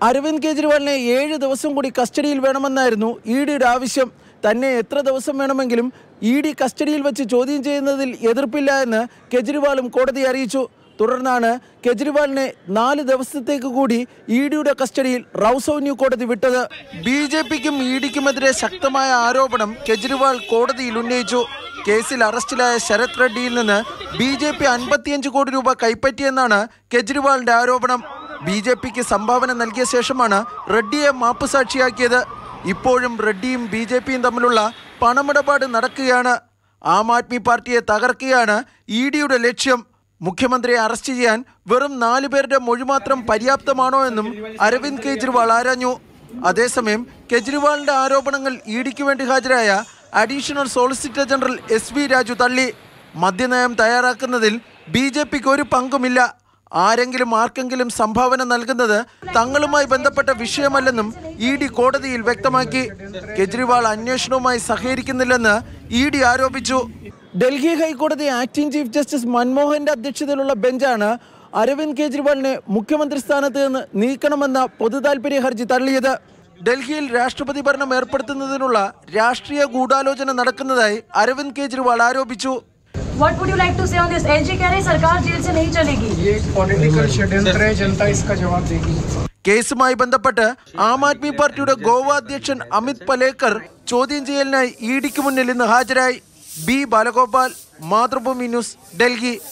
അരവിന്ദ് കെജ്രിവാളിനെ ഏഴ് ദിവസം കൂടി കസ്റ്റഡിയിൽ വേണമെന്നായിരുന്നു ഇ ഡിയുടെ ആവശ്യം തന്നെ എത്ര ദിവസം വേണമെങ്കിലും ഇ ഡി കസ്റ്റഡിയിൽ വെച്ച് ചോദ്യം ചെയ്യുന്നതിൽ എതിർപ്പില്ല എന്ന് കെജ്രിവാളും കോടതിയെ അറിയിച്ചു തുടർന്നാണ് കെജ്രിവാളിനെ നാല് ദിവസത്തേക്ക് കൂടി ഇ ഡിയുടെ കസ്റ്റഡിയിൽ റൌസൗന്യു കോടതി വിട്ടത് ബി ജെ പിക്കും ഇ ഡിക്കുമെതിരെ ശക്തമായ ആരോപണം കെജ്രിവാൾ കോടതിയിൽ ഉന്നയിച്ചു കേസിൽ അറസ്റ്റിലായ ശരത് റെഡ്ഡിയിൽ നിന്ന് ബി ജെ പി അൻപത്തിയഞ്ച് കോടി രൂപ കൈപ്പറ്റിയെന്നാണ് കെജ്രിവാളിന്റെ ആരോപണം ബി ജെ പിക്ക് സംഭാവന നൽകിയ ശേഷമാണ് റെഡ്ഡിയെ മാപ്പുസാക്ഷിയാക്കിയത് ഇപ്പോഴും റെഡ്ഡിയും ബി ജെ പിയും തമ്മിലുള്ള പണമിടപാട് നടക്കുകയാണ് ആം ആദ്മി പാർട്ടിയെ തകർക്കുകയാണ് ഇ ഡിയുടെ ലക്ഷ്യം മുഖ്യമന്ത്രിയെ അറസ്റ്റ് ചെയ്യാൻ വെറും നാലു പേരുടെ മൊഴി മാത്രം പര്യാപ്തമാണോ എന്നും അരവിന്ദ് കെജ്രിവാൾ ആരാഞ്ഞു അതേസമയം കെജ്രിവാളിന്റെ ആരോപണങ്ങൾ ഇ ഡിക്ക് വേണ്ടി ഹാജരായ additional solicitor general S V Raju തള്ളി മദ്യനയം തയ്യാറാക്കുന്നതിൽ ബി ജെ പിക്ക് ഒരു പങ്കുമില്ല ആരെങ്കിലും ആർക്കെങ്കിലും സംഭാവന നൽകുന്നത് തങ്ങളുമായി ബന്ധപ്പെട്ട വിഷയമല്ലെന്നും ഇ ഡി കോടതിയിൽ വ്യക്തമാക്കി കെജ്രിവാൾ അന്വേഷണവുമായി സഹകരിക്കുന്നില്ലെന്ന് ഇ ഡി ആരോപിച്ചു ഡൽഹി ഹൈക്കോടതി ആക്ടിംഗ് ചീഫ് ജസ്റ്റിസ് മൻമോഹന്റെ അധ്യക്ഷതയിലുള്ള ബെഞ്ചാണ് അരവിന്ദ് കെജ്രിവാളിനെ മുഖ്യമന്ത്രി സ്ഥാനത്ത് നിന്ന് നീക്കണമെന്ന പൊതുതാൽപര്യ ഹർജി തള്ളിയത് ഡൽഹിയിൽ രാഷ്ട്രപതി ഭരണം ഏർപ്പെടുത്തുന്നതിനുള്ള രാഷ്ട്രീയ ഗൂഢാലോചന നടക്കുന്നതായി അരവിന്ദ് കെജ്രിവാൾ ആരോപിച്ചു What would you like to say on this? LG कह रहे हैं, सरकार जेल से नहीं चलेगी ये एक पॉलिटिकल षड्यंत्र है जनता इसका जवाब देगी കേസുമായി ബന്ധപ്പെട്ട് ആം ആദ്മി പാർട്ടിയുടെ ഗോവ അധ്യക്ഷൻ അമിത് പലേക്കർ ചോദ്യം ചെയ്യലിനായി ഇ ഡിക്ക് മുന്നിൽ ഇന്ന് ഹാജരായി ബി ബാലഗോപാൽ മാതൃഭൂമി ന്യൂസ് ഡൽഹി